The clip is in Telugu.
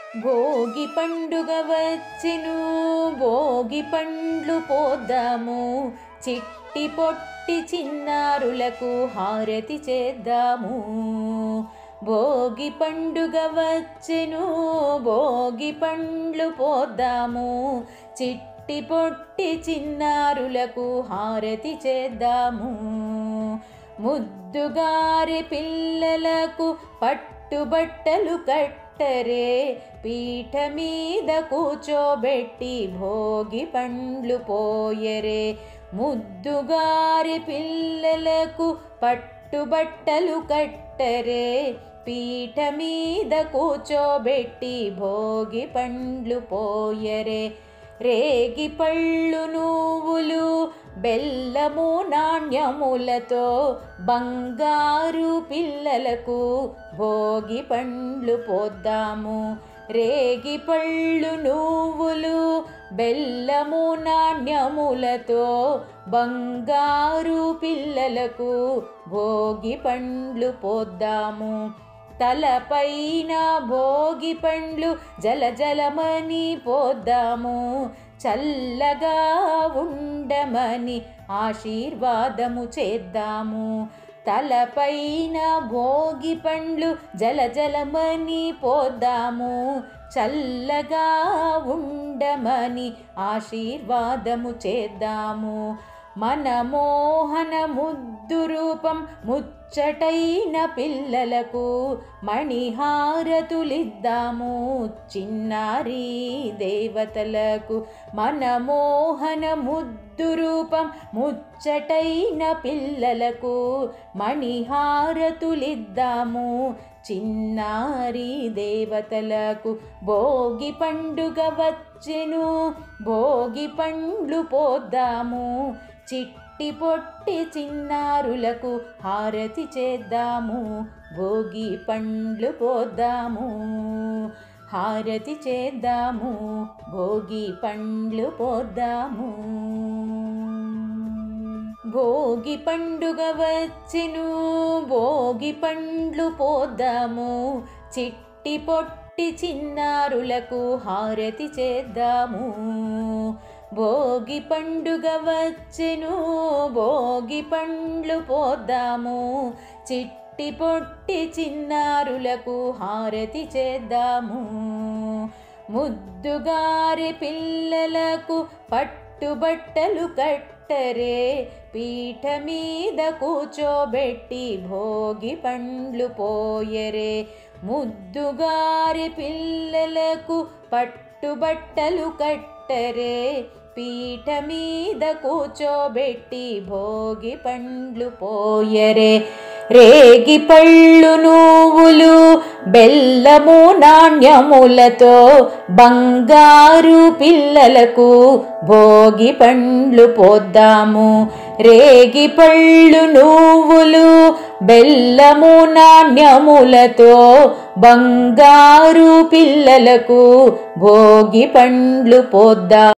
భోగి పండుగ వచ్చెను భోగి పండ్లు పోద్దాము చిట్టి పొట్టి చిన్నారులకు హారతి చేద్దాము భోగి పండుగ వచ్చెను భోగి పండ్లు పోద్దాము చిట్టి పొట్టి చిన్నారులకు హారతి చేద్దాము ముద్దుగారి పిల్లలకు పట్టుబట్టలు కట్టరే పీఠ మీద కూచోబెట్టి భోగి పండ్లు పోయరే ముద్దుగారి పిల్లలకు పట్టుబట్టలు కట్టరే పీఠ మీద కూచోబెట్టి భోగి పండ్లు పోయరే రేగి పళ్ళు నువ్వులు బెల్లము నాణ్యములతో బంగారు పిల్లలకు భోగి పండ్లు పోద్దాము రేగి పళ్ళు నువ్వులు బెల్లము నాణ్యములతో బంగారు పిల్లలకు భోగి పండ్లు పోద్దాము తలపైన భోగి పండ్లు జల జలమని పోద్దాము చల్లగా ఉండమని ఆశీర్వాదము చేద్దాము తలపైన భోగి పండ్లు జల జలమని పోద్దాము చల్లగా ఉండమని ఆశీర్వాదము చేద్దాము మన మోహన ముద్దు రూపం ముచ్చటైన పిల్లలకు మణిహారతులిద్దాము చిన్నారి దేవతలకు మన మోహన ముద్దు రూపం ముచ్చటైన పిల్లలకు మణిహారతులిద్దాము చిన్నారి దేవతలకు భోగి పండుగ వచ్చెను భోగి పండ్లు పోద్దాము చిట్టి పొట్టి చిన్నారులకు హారతి చేద్దాము భోగి పండ్లు పోద్దాము హారతి చేద్దాము భోగి పండ్లు పోద్దాము భోగి పండుగ వచ్చెను భోగి పండ్లు పోద్దాము చిట్టి పొట్టి చిన్నారులకు హారతి చేద్దాము భోగి పండుగ వచ్చెను భోగి పండ్లు పోద్దాము చిట్టి పొట్టి చిన్నారులకు హారతి చేద్దాము ముద్దుగారి పిల్లలకు పట్టుబట్టలు కట్టరే పీఠ మీద కూచోబెట్టి భోగి పండ్లు పోయరే ముద్దుగారి పిల్లలకు పట్టుబట్టలు కట్టరే పీఠ మీద కూచోబెట్టి భోగి పండ్లు పోయరే రేగి పళ్ళు నువ్వులు బెల్లము నాణ్యములతో బంగారు పిల్లలకు భోగి పండ్లు పోద్దాము రేగి పళ్ళు నువ్వులు బెల్లము నాణ్యములతో బంగారు పిల్లలకు భోగి పండ్లు పోద్దాం